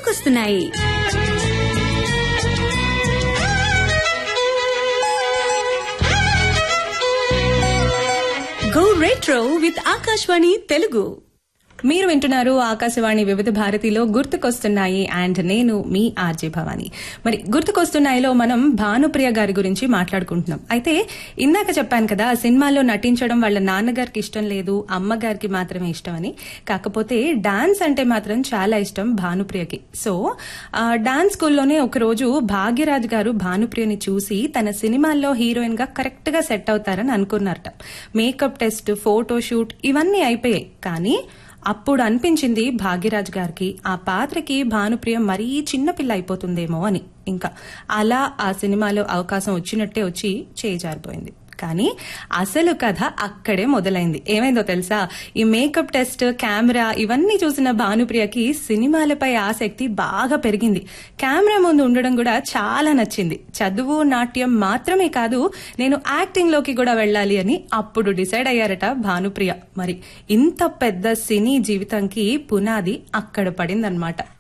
గుర్తుకొస్తున్నాయి go retro with Akashvani Telugu మీరు వింటున్నారు ఆకాశవాణి వివిధ భారతిలో గుర్తుకొస్తున్నాయి అండ్ నేను మీ ఆర్జే భవాని మరి గుర్తుకొస్తున్నాయిలో మనం భానుప్రియ గారి గురించి మాట్లాడుకుంటున్నాం అయితే ఇందాక చెప్పాను కదా ఆ సినిమాలో నటించడం వాళ్ళ నాన్నగారికి ఇష్టం లేదు అమ్మగారికి మాత్రమే ఇష్టం అని కాకపోతే డాన్స్ అంటే మాత్రం చాలా ఇష్టం భానుప్రియకి సో ఆ, డాన్స్ స్కూల్లోనే ఒకరోజు భాగ్యరాజ్ గారు భానుప్రియని చూసి తన సినిమాల్లో హీరోయిన్ గా కరెక్ట్ గా సెట్ అవుతారని అనుకున్నారట మేకప్ టెస్ట్ ఫోటో షూట్ ఇవన్నీ అయిపోయాయి కానీ అప్పుడు అనిపించింది భాగ్యరాజ్ గారికి ఆ పాత్రకి భానుప్రియ మరీ చిన్నపిల్ల అయిపోతుందేమో అని ఇంకా అలా ఆ సినిమాలో అవకాశం వచ్చినట్టే వచ్చి చేజారిపోయింది కానీ అసలు కథ అక్కడే మొదలైంది ఏమైందో తెలుసా ఈ మేకప్ టెస్ట్ కెమెరా ఇవన్నీ చూసిన భానుప్రియకి సినిమాలపై ఆసక్తి బాగా పెరిగింది కెమెరా ముందు ఉండడం కూడా చాలా నచ్చింది చదువు నాట్యం మాత్రమే కాదు నేను యాక్టింగ్ లోకి కూడా వెళ్ళాలి అని అప్పుడు డిసైడ్ అయ్యారట భానుప్రియ మరి ఇంత పెద్ద సినీ జీవితంకి పునాది అక్కడ పడిందనమాట